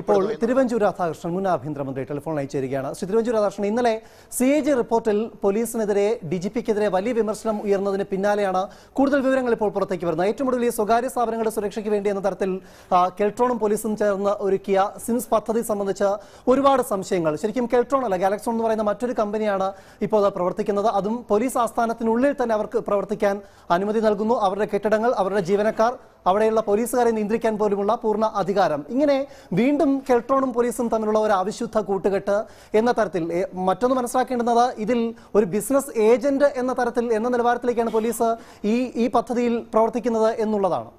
ഇപ്പോൾ ബന്ധപ്പെടുന്നു എന്ന് തിരുവഞ്ചൂർ രാധാകൃഷ്ണൻ മുൻ ആഭ്യന്തരമന്ത്രി ടെലിഫോൺ അയച്ചിരിക്കുകയാണ് ശ്രീ തിരുവഞ്ചൂർ രാധാകൃഷ്ണൻ ഇന്നലെ സി എ ജി റിപ്പോർട്ടിൽ പോലീസിനെതിരെ ഡി ജി പിക്കെതിരെ വലിയ വിമർശനം ഉയർന്നതിന് പിന്നാലെയാണ് കൂടുതൽ വിവരങ്ങൾ ഇപ്പോൾ പുറത്തേക്ക് വരുന്നത് ഏറ്റവും ഒടുവിൽ ഈ സ്വകാര്യ സ്ഥാപനങ്ങളുടെ സുരക്ഷയ്ക്ക് വേണ്ടി എന്ന തരത്തിൽ ആ, കെൽട്രോണും പോലീസും ചേർന്ന് ഒരുക്കിയ സിംസ് പദ്ധതി സംബന്ധിച്ച് ഒരുപാട് സംശയങ്ങൾ ശരിക്കും കെൽട്രോൺ അല്ല ഗാലക്സോൺ എന്ന് പറയുന്ന മറ്റൊരു കമ്പനിയാണ് ഇപ്പോൾ അത് പ്രവർത്തിക്കുന്നത് അതും പോലീസ് ആസ്ഥാനത്തിനുള്ളിൽ തന്നെ അവർക്ക് പ്രവർത്തിക്കാൻ അനുമതി നൽകുന്നു അവരുടെ കെട്ടിടങ്ങൾ അവരുടെ ജീവനക്കാർ അവിടെയുള്ള പോലീസുകാരെ നിയന്ത്രിക്കാൻ പോലുമുള്ള പൂർണ്ണ അധികാരം ഇങ്ങനെ വീണ്ടും കെൽട്രോണും പോലീസും തമ്മിലുള്ള ഒരു അവിശുദ്ധ കൂട്ടുകെട്ട് എന്ന തരത്തിൽ എ, മറ്റൊന്ന് മനസ്സിലാക്കേണ്ടുന്നത് ഇതിൽ ഒരു ബിസിനസ് ഏജന്റ് എന്ന തരത്തിൽ എന്ന നിലവാരത്തിലേക്കാണ് പോലീസ് ഈ ഈ പദ്ധതിയിൽ പ്രവർത്തിക്കുന്നത് എന്നുള്ളതാണ്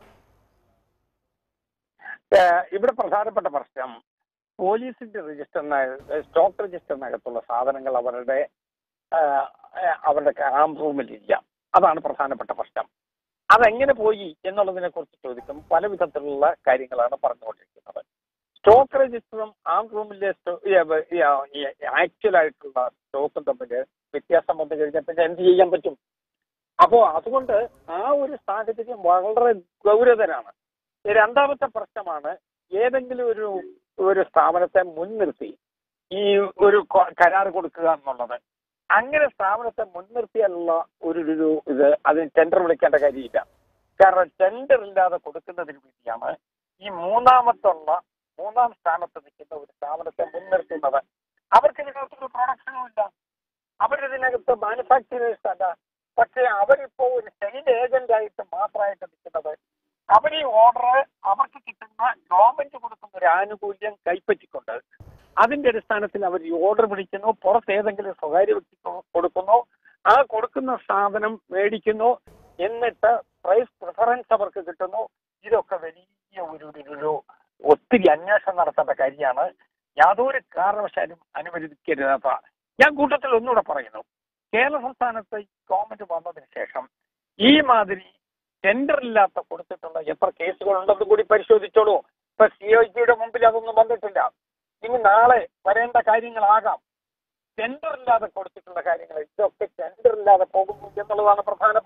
ഏഹ് ഇവിടെ പ്രധാനപ്പെട്ട പ്രശ്നം പോലീസിന്റെ രജിസ്റ്ററിന സ്റ്റോക്ക് രജിസ്റ്ററിനകത്തുള്ള സാധനങ്ങൾ അവരുടെ ഏഹ്, ഏഹ്, അവരുടെ ആം റൂമിലില്ല അതാണ് പ്രധാനപ്പെട്ട പ്രശ്നം അതെങ്ങനെ പോയി എന്നുള്ളതിനെ കുറിച്ച് ചോദിക്കും പല വിധത്തിലുള്ള കാര്യങ്ങളാണ് പറഞ്ഞുകൊണ്ടിരിക്കുന്നത് സ്റ്റോക്ക് രജിസ്റ്ററും ആം റൂമിലെ ആക്ച്വൽ ആയിട്ടുള്ള സ്റ്റോക്കും തമ്മിൽ വ്യത്യാസം വന്നു കഴിഞ്ഞാൽ പിന്നെ എന്ത് ചെയ്യാൻ പറ്റും അപ്പോ അതുകൊണ്ട് ആ ഒരു സാഹചര്യം വളരെ ഗൗരവതരാണ് രണ്ടാമത്തെ പ്രശ്നമാണ് ഏതെങ്കിലും ഒരു ഒരു സ്ഥാപനത്തെ മുൻനിർത്തി ഈ ഒരു കൊ- കരാർ കൊടുക്കുക എന്നുള്ളത് അങ്ങനെ സ്ഥാപനത്തെ മുൻനിർത്തിയുള്ള ഒരു ഒരു ഇത് അതിന് ടെൻഡർ വിളിക്കേണ്ട കാര്യമില്ല കാരണം ടെൻഡർ ഇല്ലാതെ കൊടുക്കുന്നതിന് വേണ്ടിയാണ് ഈ മൂന്നാമത്തുള്ള മൂന്നാം സ്ഥാനത്ത് നിൽക്കുന്ന ഒരു സ്ഥാപനത്തെ മുൻനിർത്തുന്നത് അവർക്ക് ഇതിനകത്തൊരു പ്രൊഡക്ഷനും ഇല്ല അവരിതിനകത്ത് മാനുഫാക്ചറേഴ്സ് അല്ല പക്ഷേ അവരിപ്പോ ഒരു സെയിൽ ഏജന്റ് ആയിട്ട് മാത്രമായിട്ട് നിൽക്കുന്നത് അവർ ഈ ഓർഡർ അവർക്ക് കിട്ടുന്ന ഗവൺമെന്റ് കൊടുക്കുന്ന ഒരു ആനുകൂല്യം കൈപ്പറ്റിക്കൊണ്ട് അതിന്റെ അടിസ്ഥാനത്തിൽ അവർ ഈ ഓർഡർ പിടിക്കുന്നു പുറത്ത് ഏതെങ്കിലും സ്വകാര്യ വ്യക്തിക്ക് കൊടുക്കുന്നു ആ കൊടുക്കുന്ന സാധനം മേടിക്കുന്നു എന്നിട്ട് പ്രൈസ് പ്രിഫറൻസ് അവർക്ക് കിട്ടുന്നു ഇതൊക്കെ വലിയ ഒരു ഒരു- ഒരു ഒത്തിരി അന്വേഷണം നടത്തേണ്ട കാര്യമാണ് യാതൊരു കാരണവശാലും അനുവദിക്കരുതാത്ത ഞാൻ കൂട്ടത്തിൽ ഒന്നുകൂടെ പറയുന്നു കേരള സംസ്ഥാനത്ത് ഈ ഗവൺമെന്റ് വന്നതിന് ശേഷം ഈ മാതിരി ടെൻഡർ ഇല്ലാത്ത കൊടുത്തിട്ടുള്ള എത്ര കേസുകൾ ഉണ്ടെന്ന് കൂടി പരിശോധിച്ചോളൂ ഇപ്പൊ സി ഒ ജിയുടെ മുമ്പിൽ അതൊന്നും വന്നിട്ടില്ല ഇനി നാളെ വരേണ്ട കാര്യങ്ങളാകാം ടെൻഡർ ഇല്ലാതെ കൊടുത്തിട്ടുള്ള കാര്യങ്ങൾ ഇതൊക്കെ ടെൻഡർ ഇല്ലാതെ പോകുന്നു എന്നുള്ളതാണ് പ്രധാന